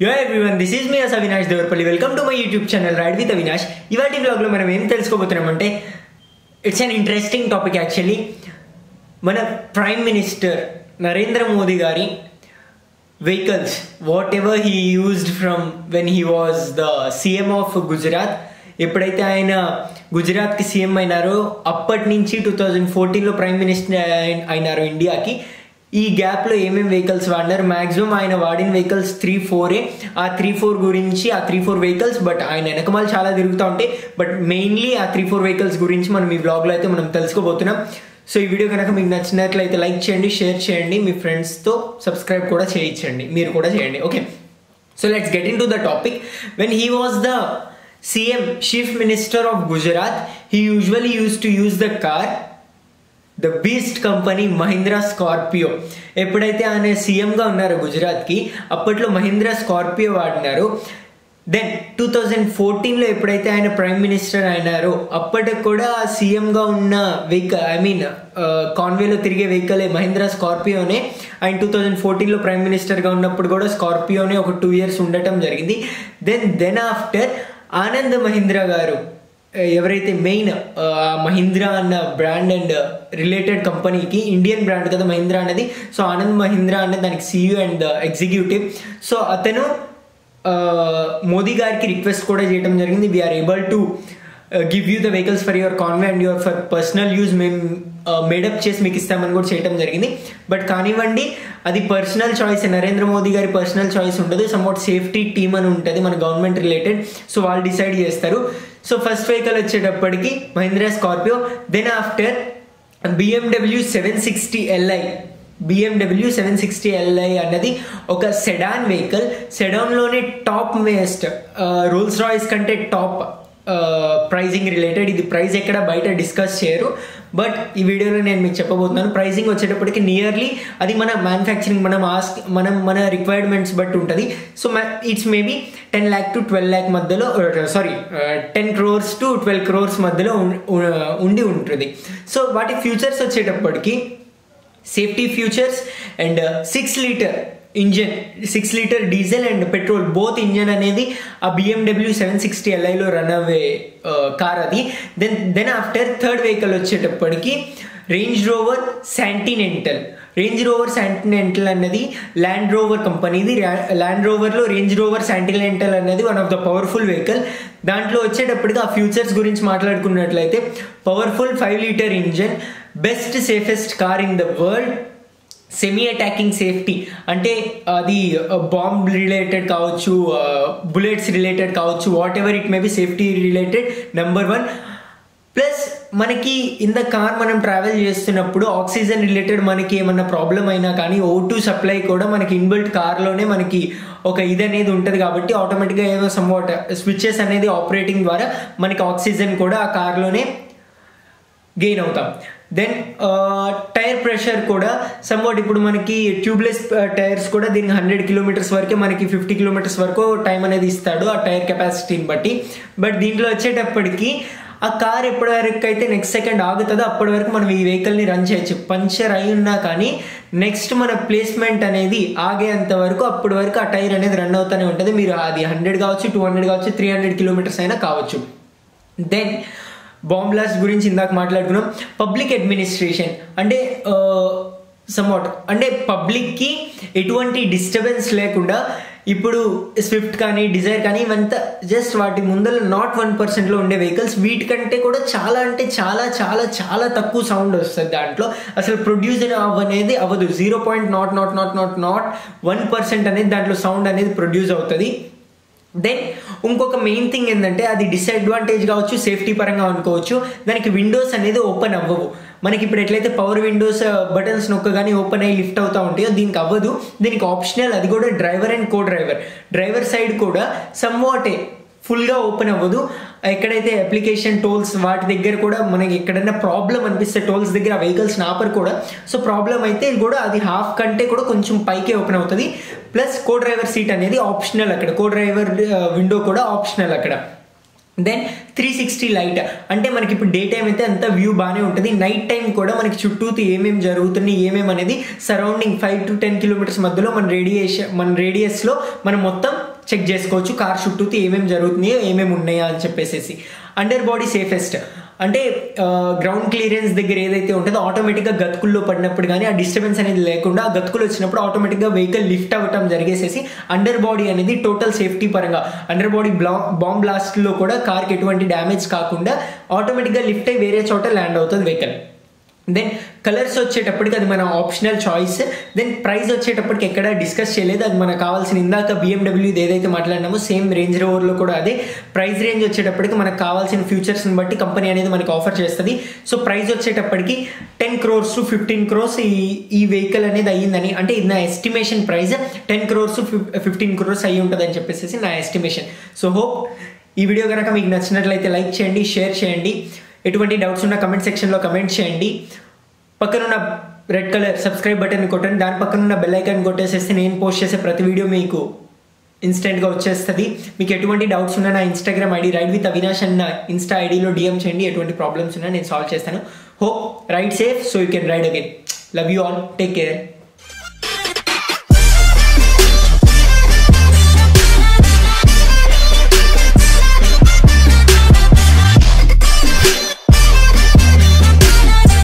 యో everyone this is me అస్ Avinash Devarapalli welcome to my YouTube channel ride with Avinash ఇవాటి బ్లాగ్లో మనం ఏం తెలుసుకోబోతున్నామంటే it's an interesting topic actually మన prime minister Narendra Modi garu vehicles whatever he used from when he was the CM of Gujarat ఎప్పుడైతే ఆయన గుజరాత్కి సీఎం అయినారో అప్పటి నుంచి టూ థౌజండ్ ఫోర్టీన్లో ప్రైమ్ మినిస్టర్ అయినారు ఇండియాకి ఈ గ్యాప్లో ఏమేమి వెహికల్స్ వాడినారు మాక్సిమం ఆయన వాడిన వెహికల్స్ త్రీ ఫోరే ఆ త్రీ ఫోర్ గురించి ఆ త్రీ ఫోర్ వెహికల్స్ బట్ ఆయన వెనకమాలు చాలా తిరుగుతూ ఉంటాయి బట్ మెయిన్లీ ఆ త్రీ ఫోర్ వెహికల్స్ గురించి మనం ఈ బ్లాగ్లో అయితే మనం తెలుసుకోబోతున్నాం సో ఈ వీడియో కనుక మీకు నచ్చినట్లయితే లైక్ చేయండి షేర్ చేయండి మీ ఫ్రెండ్స్తో సబ్స్క్రైబ్ కూడా చేయించండి మీరు కూడా చేయండి okay so let's get into the topic when he was the CM chief minister of Gujarat he usually use to use the car the beast company Mahindra Scorpio ఎప్పుడైతే ఆయన సీఎంగా ఉన్నారు గుజరాత్కి అప్పట్లో మహీంద్రా స్కార్పియో వాడినారు దెన్ టూ థౌజండ్ ఫోర్టీన్లో ఎప్పుడైతే ఆయన ప్రైమ్ మినిస్టర్ అయినారో అప్పటికి కూడా సీఎంగా ఉన్న వెహికల్ ఐ మీన్ కాన్వేలో తిరిగే వెహికల్ మహీంద్రా స్కార్పియోనే ఆయన టూ థౌజండ్ ఫోర్టీన్లో ప్రైమ్ మినిస్టర్గా ఉన్నప్పుడు కూడా స్కార్పియోనే ఒక టూ ఇయర్స్ ఉండటం జరిగింది then then after Anand Mahindra garu ఎవరైతే మెయిన్ మహీంద్రా అన్న బ్రాండ్ అండ్ రిలేటెడ్ కంపెనీకి ఇండియన్ బ్రాండ్ కదా మహీంద్రా అనేది సో ఆనంద్ మహీంద్రా అనే దానికి సీఈఓ అండ్ ఎగ్జిక్యూటివ్ సో అతను మోదీ గారికి రిక్వెస్ట్ కూడా చేయడం జరిగింది we are able to give you the vehicles for your convoy and your for personal use మేము మేడప్ చేసి మీకు ఇస్తామని కూడా చేయడం జరిగింది బట్ కానివ్వండి అది personal choice Narendra Modi garu personal choice ఉండదు సమ్వాట్ సేఫ్టీ టీమ్ అని ఉంటుంది మన గవర్నమెంట్ రిలేటెడ్ సో వాళ్ళు డిసైడ్ చేస్తారు సో ఫస్ట్ వెహికల్ వచ్చేటప్పటికి Mahindra Scorpio then after BMW seven sixty LI BMW seven sixty LI అన్నది ఒక సెడాన్ వెహికల్ సెడాన్లోనే టాప్ వేస్ట్ రోల్స్ రాయిస్ కంటే టాప్ ప్రైజింగ్ రిలేటెడ్ ఇది ప్రైస్ ఎక్కడ బయట డిస్కస్ చేయరు బట్ ఈ వీడియోలో నేను మీకు చెప్పబోతున్నాను ప్రైజింగ్ వచ్చేటప్పటికి నియర్లీ అది మన మ్యానుఫ్యాక్చరింగ్ మనం ఆస్క్ మనం మన రిక్వైర్మెంట్స్ బట్టి ఉంటుంది so it's maybe ten lakh to twelve lakh మధ్యలో sorry ten crores to twelve crores మధ్యలో ఉండి ఉంటుంది సో వాటి ఫ్యూచర్స్ వచ్చేటప్పటికి safety features and six litre engine six litre diesel and petrol both engine అనేది ఆ బిఎండబ్ల్యూ సెవెన్ సిక్స్టీ ఎల్ఐలో రన్ అవే కార్ అది then then after third vehicle వచ్చేటప్పటికి Range Rover Sentinel Range Rover Sentinel అన్నది Land Rover కంపెనీది Land రోవర్లో Range Rover శాంటినెంటల్ అనేది one of the powerful vehicle దాంట్లో వచ్చేటప్పటికి ఆ ఫ్యూచర్స్ గురించి మాట్లాడుకున్నట్లయితే powerful five litre engine best safest car in the world semi attacking safety అంటే అది బాంబ్ రిలేటెడ్ కావచ్చు బుల్లెట్స్ రిలేటెడ్ కావచ్చు whatever it may be safety related number one plus మనకి ఇన్ ద కార్ మనం travel చేస్తున్నప్పుడు oxygen related మనకి ఏమన్నా problem అయినా కానీ ఓ టూ సప్లై కూడా మనకి ఇన్బిల్ట్ కార్లోనే మనకి ఒక ఇది అనేది ఉంటుంది కాబట్టి ఆటోమేటిక్గా ఏదో సమ్వాట్ స్విచ్చెస్ అనేది ఆపరేటింగ్ ద్వారా మనకి ఆక్సిజన్ కూడా ఆ కార్లోనే గెయిన్ అవుతాం దెన్ టైర్ ప్రెషర్ కూడా సమ్వాట్ ఇప్పుడు మనకి ట్యూబ్లెస్ టైర్స్ కూడా దీనికి హండ్రెడ్ కిలోమీటర్స్ వరకే మనకి ఫిఫ్టీ కిలోమీటర్స్ వరకు టైం అనేది ఇస్తాడు ఆ టైర్ కెపాసిటీని బట్టి బట్ దీంట్లో వచ్చేటప్పటికి ఆ కార్ ఎప్పటి వరకు అయితే నెక్స్ట్ సెకండ్ ఆగుతుందో అప్పటి వరకు మనం ఈ వెహికల్ని రన్ చేయొచ్చు పంచర్ అయి ఉన్నా కానీ నెక్స్ట్ మన ప్లేస్మెంట్ అనేది ఆగేంత వరకు అప్పటి వరకు ఆ టైర్ అనేది రన్ అవుతూనే ఉంటుంది మీరు అది హండ్రెడ్ కావచ్చు టూ హండ్రెడ్ కావచ్చు త్రీ హండ్రెడ్ కిలోమీటర్స్ అయినా కావచ్చు దెన్ బాంబ్ బ్లాస్ట్ గురించి ఇందాక మాట్లాడుకున్నాం పబ్లిక్ అడ్మినిస్ట్రేషన్ అంటే సమ్వాట్ అంటే పబ్లిక్కి ఎటువంటి డిస్టర్బెన్స్ లేకుండా ఇప్పుడు స్విఫ్ట్ కానీ డిజైర్ కానీ ఇవంతా జస్ట్ వాటి ముందర నాట్ వన్ పర్సెంట్లో ఉండే వెహికల్స్ వీటికంటే కూడా చాలా అంటే చాలా చాలా చాలా తక్కువ సౌండ్ వస్తుంది దాంట్లో అసలు ప్రొడ్యూస్ అవ్వనేది అవ్వదు zero point nought nought nought nought nought one percent అనేది దాంట్లో సౌండ్ అనేది ప్రొడ్యూస్ అవుతుంది దెన్ ఇంకొక మెయిన్ థింగ్ ఏంటంటే అది డిసడ్వాంటేజ్ కావచ్చు సేఫ్టీ పరంగా అనుకోవచ్చు దానికి విండోస్ అనేది ఓపెన్ అవ్వవు మనకి ఇప్పుడు ఎట్లయితే పవర్ విండోస్ బటన్స్ నొక్కగానే ఓపెన్ అయ్యి లిఫ్ట్ అవుతూ ఉంటాయో దీనికి అవ్వదు దీనికి ఆప్షనల్ అది కూడా driver and co-driver driver side కూడా సమ్ వాటే ఫుల్గా ఓపెన్ అవ్వదు ఎక్కడైతే అప్లికేషన్ టోల్స్ వాటి దగ్గర కూడా మనకి ఎక్కడైనా ప్రాబ్లం అనిపిస్తే టోల్స్ దగ్గర వెహికల్స్ ఆపర్ కూడా సో ప్రాబ్లం అయితే కూడా అది హాఫ్ కంటే కూడా కొంచెం పైకే ఓపెన్ అవుతుంది ప్లస్ కో డ్రైవర్ సీట్ అనేది ఆప్షనల్ అక్కడ కో డ్రైవర్ విండో కూడా ఆప్షనల్ అక్కడ దెన్ త్రీ సిక్స్టీ లైట్ అంటే మనకి ఇప్పుడు డే టైం అయితే అంత వ్యూ బాగానే ఉంటుంది నైట్ టైం కూడా మనకి చుట్టూతో ఏమేమి జరుగుతున్నాయి ఏమేమి అనేది surrounding five to ten kilometres మధ్యలో మన రేడియేషన్ మన రేడియస్లో మనం మొత్తం చెక్ చేసుకోవచ్చు కార్ చుట్టూతో ఏమేమి జరుగుతున్నాయో ఏమేమి ఉన్నాయా అని చెప్పేసి అండర్ బాడీ సేఫెస్ట్ అంటే గ్రౌండ్ క్లియరెన్స్ దగ్గర ఏదైతే ఉంటుందో ఆటోమేటిక్గా గతుకుల్లో పడినప్పుడు కానీ ఆ డిస్టర్బెన్స్ అనేది లేకుండా ఆ గతుకులు వచ్చినప్పుడు ఆటోమేటిక్గా వెహికల్ లిఫ్ట్ అవ్వటం జరిగేసేసి అండర్ బాడీ అనేది టోటల్ సేఫ్టీ పరంగా అండర్ బాడీ బ్లా బాంబ్ బ్లాస్ట్లో కూడా కార్కి ఎటువంటి డ్యామేజ్ కాకుండా ఆటోమేటిక్గా లిఫ్ట్ అయ్యి వేరే చోట ల్యాండ్ అవుతుంది వెహికల్ దెన్ కలర్స్ వచ్చేటప్పటికి అది మన ఆప్షనల్ చాయిస్ దెన్ ప్రైస్ వచ్చేటప్పటికి ఎక్కడ డిస్కస్ చేయలేదు అది మనకు కావాల్సిన ఇందాక బిఎండబ్ల్యూ ఏదైతే మాట్లాడినామో సేమ్ రేంజ్ రోవర్లో కూడా అదే ప్రైస్ రేంజ్ వచ్చేటప్పటికి మనకు కావాల్సిన ఫ్యూచర్స్ని బట్టి కంపెనీ అనేది మనకి ఆఫర్ చేస్తుంది సో ప్రైస్ వచ్చేటప్పటికి ten crores to fifteen crores ఈ ఈ వెహికల్ అనేది అయ్యిందని అంటే ఇది నా estimation price ten crores fifteen crores అయ్యి ఉంటుంది అని చెప్పేసి నా ఎస్టిమేషన్ సో హోప్ ఈ వీడియో కనుక మీకు నచ్చినట్లయితే లైక్ చేయండి షేర్ చేయండి ఎటువంటి డౌట్స్ ఉన్న కమెంట్ సెక్షన్లో కమెంట్ చేయండి పక్కనున్న రెడ్ కలర్ సబ్స్క్రైబ్ బటన్ కొట్టండి దాని పక్కన ఉన్న బెల్ ఐకాన్ కొట్టేసేస్తే నేను పోస్ట్ చేసే ప్రతి వీడియో మీకు ఇన్స్టెంట్గా వచ్చేస్తుంది మీకు ఎటువంటి డౌట్స్ ఉన్నా నా Instagram ID ride with Avinash అన్న ఇన్స్టా ఐడిలో డిఎం చేయండి ఎటువంటి ప్రాబ్లమ్స్ ఉన్నా నేను సాల్వ్ చేస్తాను hope ride safe so you can ride again love you all take care